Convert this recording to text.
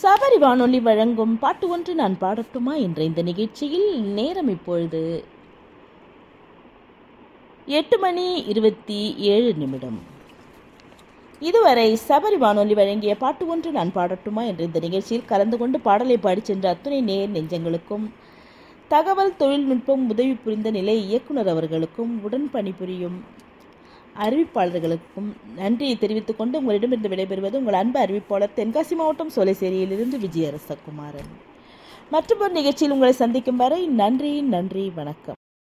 சபரி வானொலி வழங்கும் பாட்டு ஒன்று நான் பாடட்டுமா என்ற இந்த நிகழ்ச்சியில் நேரம் இப்பொழுது எட்டு மணி இருபத்தி ஏழு நிமிடம் இதுவரை சபரி வானொலி வழங்கிய பாட்டு ஒன்று நான் பாடட்டுமா என்ற இந்த நிகழ்ச்சியில் கலந்து கொண்டு பாடலை பாடிச் சென்ற அத்துணை நேர் நெஞ்சங்களுக்கும் தகவல் தொழில்நுட்பம் உதவி புரிந்த நிலை இயக்குனர் அவர்களுக்கும் உடன் பணிபுரியும் அறிவிப்பாளர்களுக்கும் நன்றியை தெரிவித்துக் கொண்டு உங்களிடமிருந்து விடைபெறுவது உங்கள் அன்பு அறிவிப்பாளர் தென்காசி மாவட்டம் சோலைசேரியிலிருந்து விஜயரசகுமாரன் மற்றொரு நிகழ்ச்சியில் உங்களை சந்திக்கும் வரை நன்றி நன்றி வணக்கம்